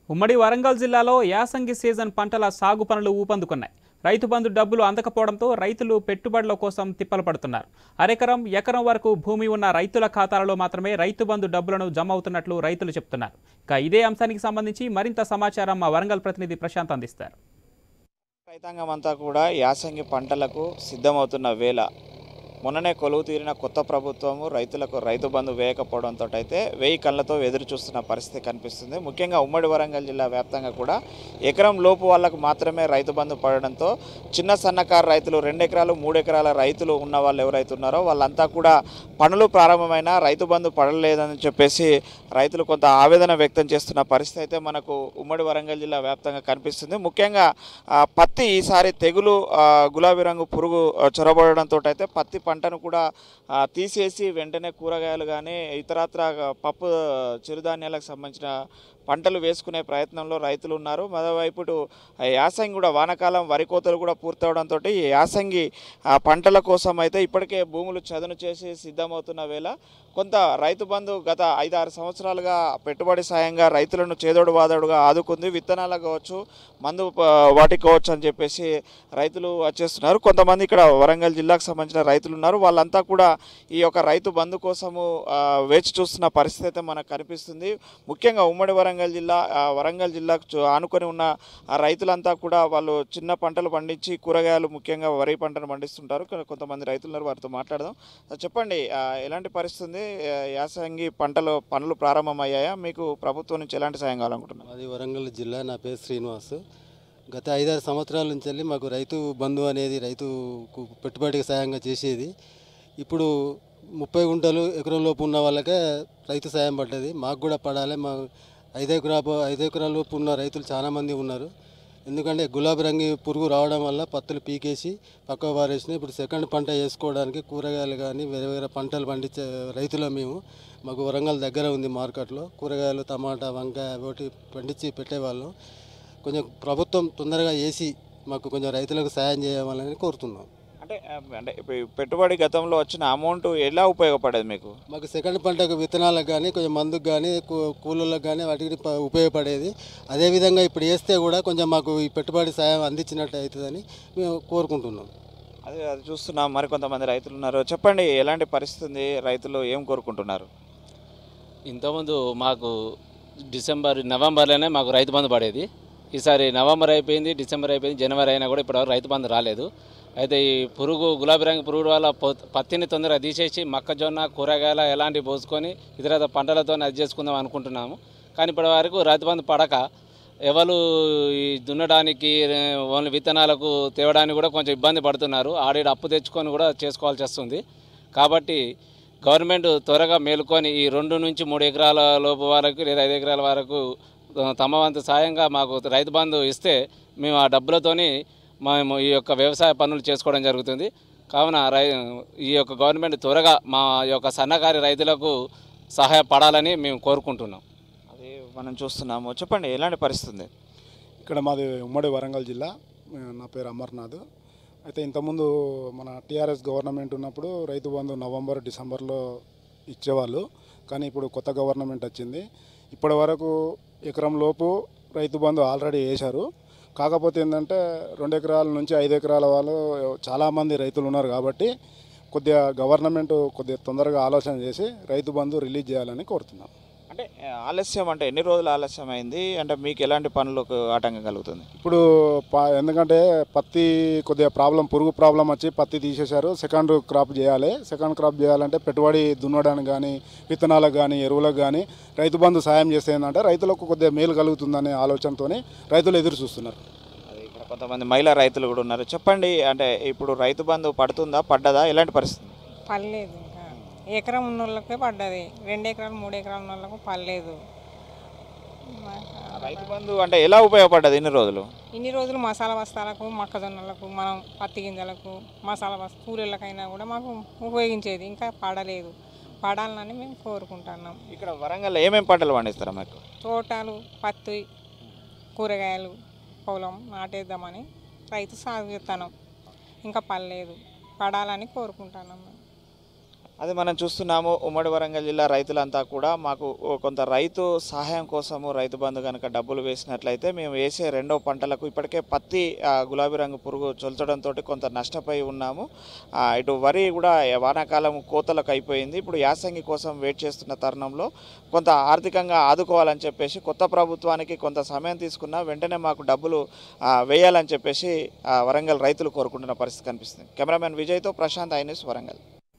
ఉమ్మడి వరంగల్ జిల్లాలో యాసంగి సీజన్ పంటల సాగు పనులు ఊపందుకున్నాయి రైతు బంధు డబ్బులు అందకపోవడంతో రైతులు పెట్టుబడుల కోసం తిప్పలు పడుతున్నారు అరెకరం ఎకరం వరకు భూమి ఉన్న రైతుల ఖాతాలలో మాత్రమే రైతు బంధు డబ్బులను జమ అవుతున్నట్లు రైతులు చెప్తున్నారు ఇక ఇదే అంశానికి సంబంధించి మరింత సమాచారం మా వరంగల్ ప్రతినిధి ప్రశాంత్ అందిస్తారు రైతాంగం అంతా కూడా యాసంగి పంటలకు సిద్ధమవుతున్న వేళ మొన్ననే కొలువు తీరిన కొత్త ప్రభుత్వము రైతులకు రైతు బంధు వేయకపోవడంతో అయితే వెయ్యి కళ్ళతో ఎదురు చూస్తున్న పరిస్థితి కనిపిస్తుంది ముఖ్యంగా ఉమ్మడి వరంగల్ జిల్లా వ్యాప్తంగా కూడా ఎకరం లోపు వాళ్ళకు మాత్రమే రైతు బంధు పడడంతో చిన్న సన్నకారు రైతులు రెండు ఎకరాలు మూడు ఎకరాల రైతులు ఉన్న వాళ్ళు ఎవరైతే ఉన్నారో వాళ్ళంతా కూడా పనులు ప్రారంభమైన రైతు బంధు పడలేదని చెప్పేసి రైతులు కొంత ఆవేదన వ్యక్తం చేస్తున్న పరిస్థితి అయితే మనకు ఉమ్మడి వరంగల్ జిల్లా వ్యాప్తంగా కనిపిస్తుంది ముఖ్యంగా ఆ, పత్తి ఈసారి తెగులు ఆ, గులాబీ రంగు పురుగు ఆ, చొరబడడంతో అయితే పత్తి పంటను కూడా ఆ, తీసేసి వెంటనే కూరగాయలు కానీ ఇతరత్ర పప్పు చిరుధాన్యాలకు సంబంధించిన పంటలు వేసుకునే ప్రయత్నంలో రైతులు ఉన్నారు మరోవైపు ఇటు యాసంగి కూడా వానాకాలం వరి కోతలు కూడా పూర్తవడంతో ఈ యాసంగి ఆ, పంటల కోసం అయితే ఇప్పటికే భూములు చదును చేసి సిద్ధమవుతున్న వేళ కొంత రైతు బంధు గత ఐదారు సంవత్సరాలుగా పెట్టుబడి సాయంగా రైతులను చేదోడు వాదోడుగా ఆదుకుంది విత్తనాలకు కావచ్చు మందు ప- వాటికి కావచ్చు అని చెప్పేసి రైతులు వచ్చేస్తున్నారు కొంతమంది ఇక్కడ వరంగల్ జిల్లాకు సంబంధించిన రైతులు ఉన్నారు వాళ్ళంతా కూడా ఈ యొక్క రైతు బంధు కోసము ఆ, వేచి చూస్తున్న పరిస్థితి అయితే మనకు కనిపిస్తుంది ముఖ్యంగా ఉమ్మడి వరంగల్ జిల్లా ఆ, వరంగల్ జిల్లాకు చు- ఆనుకొని ఉన్న ఆ రైతులంతా కూడా వాళ్ళు చిన్న పంటలు పండించి కూరగాయలు ముఖ్యంగా వరి పంటను పండిస్తుంటారు కొ- కొంతమంది రైతులు ఉన్నారు వారితో మాట్లాడదాం ఆ, చెప్పండి ఆ, ఎలాంటి పరిస్థితి ఉంది ఆ, యాసంగి పంటలు పనులు ప్రారంభమయ్యాయా మీకు ప్రభుత్వం నుంచి ఎలాంటి సాయం కావాలనుకుంటున్నారు మాది వరంగల్ జిల్లా నా పేరు శ్రీనివాస్ గత ఐదారు సంవత్సరాల నుంచి వెళ్ళి మాకు రైతు బంధు అనేది రైతుకు పెట్టుబడికి సాయంగా చేసేది ఇప్పుడు ముప్పై గుంటలు ఎకరం లోపు ఉన్న వాళ్ళకే రైతు సాయం పడ్డది మాకు కూడా పడాలి మా ఐదు ఎకరా ఐదు ఎకరాల లోపు ఉన్న రైతులు చాలామంది ఉన్నారు ఎందుకంటే గులాబీ రంగు పురుగు రావడం వల్ల పత్తులు పీకేసి పక్క పారేసినాయి ఇప్పుడు సెకండ్ పంట వేసుకోవడానికి కూరగాయలు కానీ వేరే వేరే పంటలు పండించే రైతులు మేము మాకు వరంగల్ దగ్గర ఉంది మార్కెట్లో కూరగాయలు టమాటా వంకాయ ఒకటి పండించి పెట్టేవాళ్ళం కొంచెం ప్రభుత్వం తొందరగా వేసి మాకు కొంచెం రైతులకు సాయం చేయవాలని కోరుతున్నాం అంటే ఆ, అంటే ఇప్పుడు ఈ పెట్టుబడి గతంలో వచ్చిన అమౌంట్ ఎలా ఉపయోగపడేది మీకు మాకు సెకండ్ పంటకు విత్తనాలకు కానీ కొంచెం మందుకు కానీ కూ- కూలీలకు కానీ వాటికి ప- ఉపయోగపడేది అదేవిధంగా ఇప్పుడు వేస్తే కూడా కొంచెం మాకు ఈ పెట్టుబడి సాయం అందించినట్టు అవుతుందని మేము కోరుకుంటున్నాం అదే అది చూస్తున్నాం మరి కొంతమంది రైతులు ఉన్నారు చెప్పండి ఎలాంటి పరిస్థితి ఉంది రైతులు ఏం కోరుకుంటున్నారు ఇంతకుముందు మాకు డిసెంబర్ నవంబర్లోనే మాకు రైతు బంధు పడేది ఈసారి నవంబర్ అయిపోయింది డిసెంబర్ అయిపోయింది జనవరి అయినా కూడా ఇప్పటివరకు రైతు బంధు రాలేదు అయితే ఈ పురుగు గులాబీ రంగు పురుగు వల్ల పొ- పత్తిని తొందరగా తీసేసి మొక్కజొన్న కూరగాయల ఎలాంటివి పోసుకొని ఇతర పంటలతో అది చేసుకుందాం అనుకుంటున్నాము కానీ ఇప్పటి వరకు రైతు బంధు పడక ఎవరు ఈ దున్నడానికి ఏ, ఓన్లీ విత్తనాలకు తేవడానికి కూడా కొంచెం ఇబ్బంది పడుతున్నారు ఆడిడ అప్పు తెచ్చుకొని కూడా చేసుకోవాల్సి వస్తుంది కాబట్టి గవర్నమెంట్ త్వరగా మేలుకొని ఈ రెండు నుంచి మూడు ఎకరాల లోపు వరకు లేదా ఐదు ఎకరాల వరకు ఆ, తమ వంతు సాయంగా మాకు రైతు బంధు ఇస్తే మేము ఆ డబ్బులతోని మేము ఈ యొక్క వ్యవసాయ పనులు చేసుకోవడం జరుగుతుంది కావున రై ఈ యొక్క గవర్నమెంట్ త్వరగా మా యొక్క సన్నకారు రైతులకు సహాయపడాలని మేము కోరుకుంటున్నాం అది మనం చూస్తున్నాము చెప్పండి ఎలాంటి పరిస్థితి ఉంది ఇక్కడ మాది ఉమ్మడి వరంగల్ జిల్లా ఆ, నా పేరు అమర్నాథ్ అయితే ఇంతకుముందు మన టీఆర్ఎస్ గవర్నమెంట్ ఉన్నప్పుడు రైతు బంధు నవంబర్ డిసెంబర్లో ఇచ్చేవాళ్ళు కానీ ఇప్పుడు కొత్త గవర్నమెంట్ వచ్చింది ఇప్పటి వరకు ఎకరం లోపు రైతు బంధు ఆల్రెడీ వేశారు కాకపోతే ఏంటంటే రెండు ఎకరాల నుంచి ఐదు ఎకరాల వాళ్ళు చాలామంది రైతులు ఉన్నారు కాబట్టి కొద్దిగా గవర్నమెంట్ కొద్దిగా తొందరగా ఆలోచన చేసి రైతు బంధు రిలీజ్ చేయాలని కోరుతున్నాం అంటే ఆ, ఆలస్యం అంటే ఎన్ని రోజులు ఆలస్యం అయింది అంటే మీకు ఎలాంటి పనులకు ఆటంకం కలుగుతుంది ఇప్పుడు ప- ఎందుకంటే పత్తి కొద్దిగా ప్రాబ్లం పురుగు ప్రాబ్లం వచ్చి పత్తి తీసేశారు సెకండ్ క్రాప్ చేయాలి సెకండ్ క్రాప్ చేయాలంటే పెట్టుబడి దున్నడానికి కానీ విత్తనాలకు కానీ ఎరువులకు కానీ రైతు బంధు సాయం చేస్తే ఏంటంటే రైతులకు కొద్దిగా మేలు కలుగుతుందనే ఆలోచనతోని రైతులు ఎదురు చూస్తున్నారు అది ఇక్కడ కొంతమంది మహిళా రైతులు కూడా ఉన్నారు చెప్పండి అంటే ఇప్పుడు రైతు బంధు పడుతుందా పడ్డదా ఎలాంటి పరిస్థితి పర్లేదు ఇంకా ఎకరం ఉన్న వాళ్ళకే పడ్డది రెండు ఎకరాలు మూడు ఎకరాలు ఉన్న వాళ్ళకు పర్లేదు రైతు బంధు అంటే ఎలా ఉపయోగపడ్డది ఇన్ని రోజులు ఇన్ని రోజులు మసాలా బస్తాలకు మొక్కజొన్నలకు మనం పత్తి గింజలకు మసాలా బస్తా కూలీలకైనా కూడా మాకు ఉపయోగించేది ఇంకా పడలేదు పడాలని మేము కోరుకుంటున్నాం ఇక్కడ వరంగల్ ఏమేమి పంటలు పండిస్తారా మీకు తోటలు పత్తి కూరగాయలు పొలం నాటేద్దామని రైతు సాగు చేస్తాను ఇంకా పడలేదు పడాలని కోరుకుంటున్నాం మేము అది మనం చూస్తున్నాము ఉమ్మడి వరంగల్ జిల్లా రైతులంతా కూడా మాకు కొంత రైతు సహాయం కోసము రైతు బంధు కనుక డబ్బులు వేసినట్లయితే మేము వేసే రెండో పంటలకు ఇప్పటికే పత్తి ఆ, గులాబీ రంగు పురుగు చొల్చడంతో కొంత నష్టపోయి ఉన్నాము ఆ, ఇటు వరి కూడా వానాకాలం కోతలకు అయిపోయింది ఇప్పుడు యాసంగి కోసం వెయిట్ చేస్తున్న తరుణంలో కొంత ఆర్థికంగా ఆదుకోవాలని చెప్పేసి కొత్త ప్రభుత్వానికి కొంత సమయం తీసుకున్నా వెంటనే మాకు డబ్బులు ఆ, వేయాలని చెప్పేసి ఆ, వరంగల్ రైతులు కోరుకుంటున్న పరిస్థితి కనిపిస్తుంది కెమెరామెన్ విజయ్తో ప్రశాంత్ ఐనిస్ వరంగల్